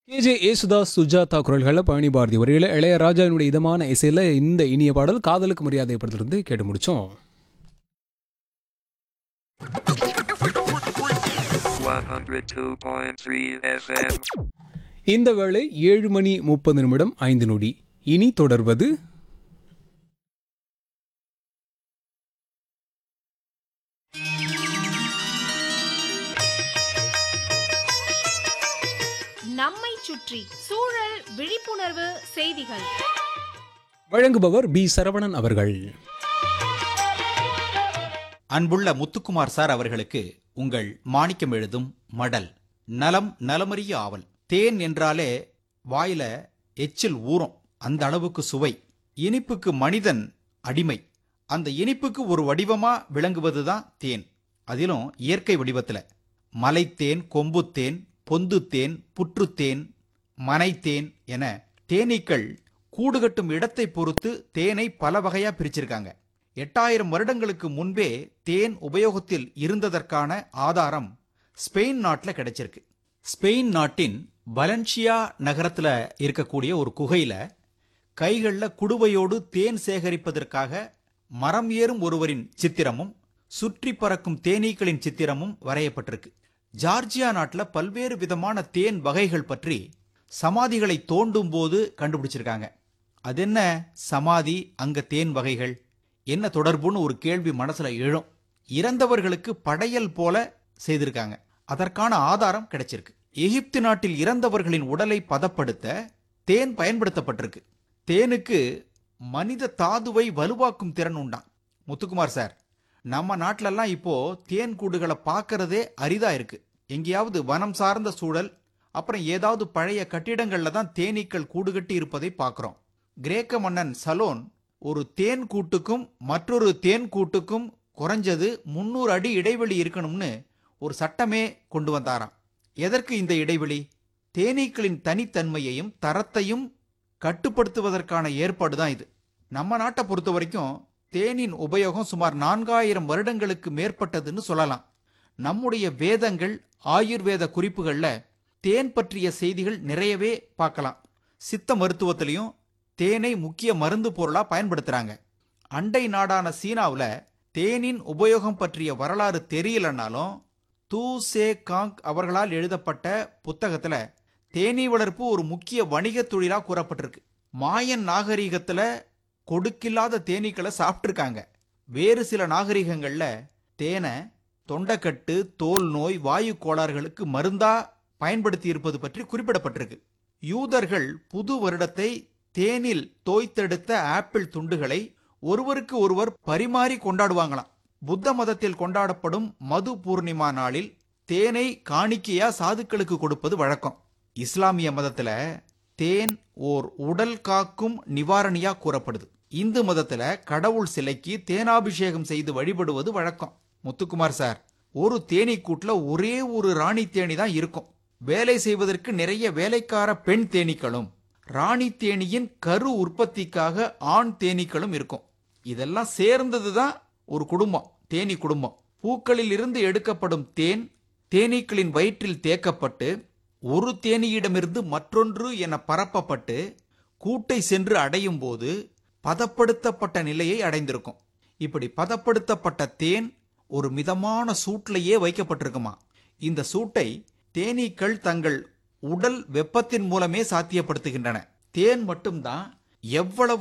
K J Yesudas Sujatha குரல்களில் பழனி பாரதி வரியில் இளையராஜாவினுடைய இதமான இசையில் இந்த இனிய பாடல் காதலுக்கு மரியாதை படத்திலிருந்து கேட்டு முடிச்சோம் 102.3 FM. இந்த வேளை ஏழு மணி முப்பது நிமிடம் ஐந்து நொடி இனி தொடர்வது நம்மை சுற்றி சூழல் விழிப்புணர்வு செய்திகள் வழங்குபவர் பி சரவணன் அவர்கள் அன்புள்ள முத்துக்குமார் சார் அவர்களுக்கு உங்கள் மாணிக்கம் எழுதும் மடல் நலம் நலமறிய ஆவல் தேன் என்றாலே வாயில எச்சில் ஊறும் அந்த அளவுக்கு சுவை இனிப்புக்கு மனிதன் அடிமை அந்த இனிப்புக்கு ஒரு வடிவமா விளங்குவதுதான் தேன் அதிலும் இயற்கை வடிவத்துல மலைத்தேன் கொம்புத்தேன் பொந்துத்தேன் புற்றுத்தேன் மனைத்தேன் என தேனீக்கள் கூடுகட்டும் இடத்தை பொறுத்து தேனை பல வகையா பிரிச்சிருக்காங்க எட்டாயிரம் வருடங்களுக்கு முன்பே தேன் உபயோகத்தில் இருந்ததற்கான ஆதாரம் ஸ்பெயின் நாட்டில் கிடைச்சிருக்கு ஸ்பெயின் நாட்டின் வலன்சியா நகரத்துல இருக்கக்கூடிய ஒரு குகையில கைகளில் குடுவையோடு தேன் சேகரிப்பதற்காக மரம் ஏறும் ஒருவரின் சித்திரமும் சுற்றி பறக்கும் தேனீக்களின் சித்திரமும் வரையப்பட்டிருக்கு ஜார்ஜியா நாட்டில் பல்வேறு விதமான தேன் வகைகள் பற்றி சமாதிகளை தோண்டும் போது கண்டுபிடிச்சிருக்காங்க அது என்ன சமாதி அங்க தேன் வகைகள் என்ன தொடர்புன்னு ஒரு கேள்வி மனசுல எழும் இறந்தவர்களுக்கு படையல் போல செய்திருக்காங்க அதற்கான ஆதாரம் கிடைச்சிருக்கு எகிப்து நாட்டில் இறந்தவர்களின் உடலை பதப்படுத்த தேன் பயன்படுத்தப்பட்டிருக்கு தேனுக்கு மனித தாதுவை வலுவாக்கும் திறன் உண்டாம் முத்துக்குமார் சார் நம்ம நாட்டிலெல்லாம் இப்போ தேன் கூடுகளை பார்க்கறதே அரிதா இருக்கு எங்கேயாவது வனம் சார்ந்த சூழல் அப்புறம் ஏதாவது பழைய கட்டிடங்கள்ல தான் தேனீக்கள் கூடுகட்டி இருப்பதை பார்க்கிறோம் கிரேக்க மன்னன் சலோன் ஒரு தேன் கூட்டுக்கும் மற்றொரு தேன் கூட்டுக்கும் குறைஞ்சது முன்னூறு அடி இடைவெளி இருக்கணும்னு ஒரு சட்டமே கொண்டு வந்தாராம் எதற்கு இந்த இடைவெளி தேனீக்களின் தனித்தன்மையையும் தரத்தையும் கட்டுப்படுத்துவதற்கான ஏற்பாடு தான் இது நம்ம நாட்டை பொறுத்த வரைக்கும் தேனின் உபயோகம் சுமார் நான்காயிரம் வருடங்களுக்கு மேற்பட்டதுன்னு சொல்லலாம் நம்முடைய வேதங்கள் ஆயுர்வேத குறிப்புகள்ல தேன் பற்றிய செய்திகள் நிறையவே பார்க்கலாம் சித்த மருத்துவத்திலையும் தேனை முக்கிய மருந்து பொருளா பயன்படுத்துறாங்க அண்டை நாடான சீனாவுல தேனின் உபயோகம் பற்றிய வரலாறு தெரியலனாலும் தூ சே காங் அவர்களால் எழுதப்பட்ட புத்தகத்துல தேனீ வளர்ப்பு ஒரு முக்கிய வணிக தொழிலா கூறப்பட்டிருக்கு மாயன் நாகரிகத்துல கொடுக்கில்லாத தேனீக்களை சாப்பிட்டிருக்காங்க வேறு சில நாகரிகங்கள்ல தேனை தொண்டைக்கட்டு தோல் நோய் வாயு கோளாறுகளுக்கு மருந்தா பயன்படுத்தி இருப்பது பற்றி குறிப்பிடப்பட்டிருக்கு யூதர்கள் புது வருடத்தை தேனில் தோய்த்தெடுத்த ஆப்பிள் துண்டுகளை ஒருவருக்கு ஒருவர் பரிமாறி கொண்டாடுவாங்களாம் புத்த மதத்தில் கொண்டாடப்படும் மது பூர்ணிமா நாளில் தேனை காணிக்கையா சாதுக்களுக்கு கொடுப்பது வழக்கம் இஸ்லாமிய மதத்துல தேன் ஓர் உடல் காக்கும் நிவாரணியா கூறப்படுது இந்து மதத்துல கடவுள் சிலைக்கு தேனாபிஷேகம் செய்து வழிபடுவது வழக்கம் முத்துக்குமார் சார் ஒரு தேனீக்கூட்டுல ஒரே ஒரு ராணி தேனி தான் இருக்கும் வேலை செய்வதற்கு நிறைய வேலைக்கார பெண் தேனீக்களும் ராணி தேனியின் கரு உற்பத்திக்காக ஆண் தேனீக்களும் இருக்கும் இதெல்லாம் சேர்ந்தது தான் ஒரு குடும்பம் தேனீ குடும்பம் பூக்களில் இருந்து எடுக்கப்படும் தேன் தேனீக்களின் வயிற்றில் தேக்கப்பட்டு ஒரு தேனீயிடமிருந்து மற்றொன்று என பரப்பப்பட்டு கூட்டை சென்று அடையும் போது பதப்படுத்தப்பட்ட நிலையை அடைந்திருக்கும் இப்படி பதப்படுத்தப்பட்ட தேன் ஒரு மிதமான சூட்டிலேயே வைக்கப்பட்டிருக்குமா இந்த சூட்டை தேனீக்கள் தங்கள் உடல் வெப்பத்தின் மூலமே சாத்தியப்படுத்துகின்றன தேன் மட்டும்தான் எவ்வளவு